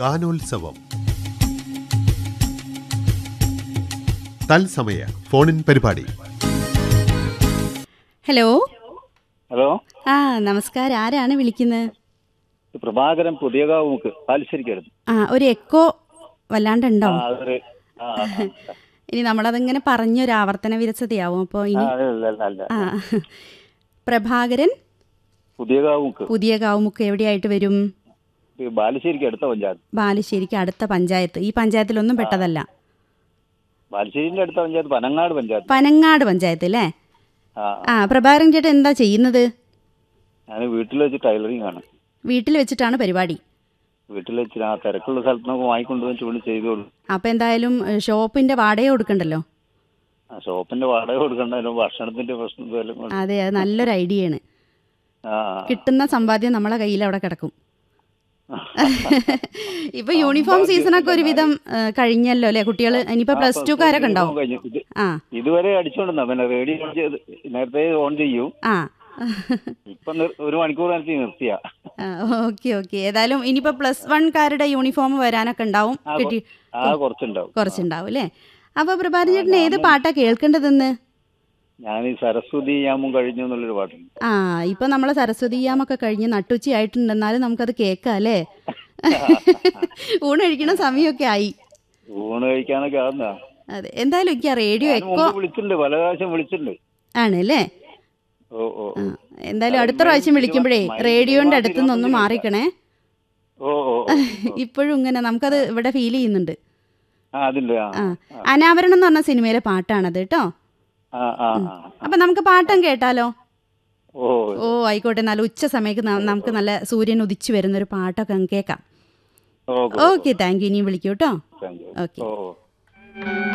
ഗാനോത്സവം തത്സമയ ഫോണിൻ പരിപാടി ഹലോ ഹലോ ആ നമസ്കാരം ആരാണ് വിളിക്കുന്നത് ഇത് പ്രഭാകരൻ പുതിയകാവ് മുക്ക് പാലിശ്ശേരിക്കായിരുന്നു ആ ഒരു എക്കോ വല്ലാണ്ടുണ്ടോ ആ അതൊരു ആ, ആ, ആ. ഇനി നമ്മളതങ്ങനെ പറഞ്ഞൊരു ആവർത്തന വിരസതയാവും അപ്പോൾ ആ, ഇനി അല്ല, അല്ല, അല്ല. ആ പ്രഭാകരൻ പുതിയകാവ് മുക്ക് പുതിയ കാവുമുക്ക് എവിടെയായിട്ട് വരും ഇത് ബാലുശ്ശേരിക്ക് അടുത്ത പഞ്ചായത്ത് ബാലുശ്ശേരിക്ക് അടുത്ത പഞ്ചായത്ത് ഈ പഞ്ചായത്തിലൊന്നും പെട്ടതല്ല ബാലുശ്ശേരിന്റെ അടുത്ത പഞ്ചായത്ത് പനങ്ങാട് പഞ്ചായത്ത് പനങ്ങാട് പഞ്ചായത്ത് അല്ലേ ആ ആ പ്രഭാകരൻ ചേട്ടൻ എന്താ ചെയ്യുന്നത് ഞാൻ വീട്ടിൽ വെച്ച് ടൈലറിംഗ് ആണ് വീട്ടിൽ വെച്ചിട്ടാണ് പരിപാടി വീട്ടിൽ വെച്ച് ആ തിരക്കുള്ള സ്ഥലത്ത് നമുക്ക് വാങ്ങിക്കൊണ്ടുവന്ന് ചൂട് ചെയ്തോളൂ അപ്പോൾ എന്തായാലും ഏ, ഷോപ്പിന്റെ വാടക കൊടുക്കണ്ടല്ലോ ആ ഷോപ്പിന്റെ വാടക കൊടുക്കണ്ടായാലും ഭക്ഷണത്തിന്റെ പ്രശ്നം ഇതുവരെ കൊണ്ട്. അതെ അത് നല്ലൊരു ഐഡിയയാണ് ആ ആ. കിട്ടുന്ന സമ്പാദ്യം നമ്മളെ കയ്യിൽ അവിടെ കിടക്കും ഇപ്പൊ യൂണിഫോം സീസണൊക്കെ ഒരുവിധം ഏ, കഴിഞ്ഞല്ലോ അല്ലേ കുട്ടികൾ ഇനിയിപ്പോ പ്ലസ് ടു കാരൊക്കെ ഉണ്ടാവും കഴിഞ്ഞു. ഇത് ആ ഇതുവരെ അടിച്ചോണ്ടിരുന്ന പിന്നെ റേഡിയോ ഓൺ ചെയ്ത് നേരത്തെ ഓൺ ചെയ്യും ആ ഇപ്പൊ നിർ- ഒരു മണിക്കൂർ നേരത്തെ നിർത്തിയ ഓക്കെ ഓക്കെ ഏതായാലും ഇനിയിപ്പോ പ്ലസ് വൺകാരുടെ യൂണിഫോം വരാനൊക്കെ ഉണ്ടാവും കിട്ടി ആ കുറച്ചുണ്ടാവും കുറച്ചുണ്ടാവും അല്ലേ അപ്പൊ പ്രഭാകരൻ ചേട്ടൻ ഏത് പാട്ടാ കേൾക്കേണ്ടതെന്ന് ഞാൻ ഈ സരസ്വതി യാമും കഴിഞ്ഞു എന്നുള്ളൊരു പാട്ടുണ്ട് ആ ഇപ്പൊ നമ്മളെ സരസ്വതി യാമൊക്കെ കഴിഞ്ഞ് നട്ടുച്ച ആയിട്ടുണ്ട് എന്നാലും നമുക്കത് കേൾക്കാം അല്ലേ ഊണ് കഴിക്കണ സമയമൊക്കെ ആയി ഊണ് കഴിക്കാനൊക്കെ ആവുന്ന അതെ എന്തായാലും എനിക്ക് റേഡിയോ എക്കോ മുമ്പ് വിളിച്ചിട്ടുണ്ട് പല പ്രാവശ്യം വിളിച്ചിട്ടുണ്ട് ആണ് അല്ലേ ഓ ഓ ആ, എന്തായാലും അടുത്ത പ്രാവശ്യം വിളിക്കുമ്പോഴേ റേഡിയോന്റെ അടുത്ത് നിന്നൊന്ന് മാറിക്കണേ ഓ ഓ ഓ. ഇപ്പോഴും ഇങ്ങനെ നമുക്കത് ഇവിടെ ഫീൽ ചെയ്യുന്നുണ്ട് ആ അതിന്റെ ആ ആ അനാവരണം എന്ന് പറഞ്ഞ സിനിമയിലെ പാട്ടാണത് കേട്ടോ ആ ആ ആ. അപ്പൊ നമുക്ക് പാട്ടം കേട്ടാലോ ഓ ഓ ആയിക്കോട്ടെ നല്ല ഉച്ച സമയത്ത് ന- നമുക്ക് നല്ല സൂര്യൻ ഉദിച്ചു വരുന്ന ഒരു പാട്ടൊക്കെ അങ്ങ് കേൾക്കാം ഓ ഓക്കെ താങ്ക് യു ഇനിയും വിളിക്കൂ കേട്ടോ താങ്ക് യു ഓക്കെ ഓ ഓ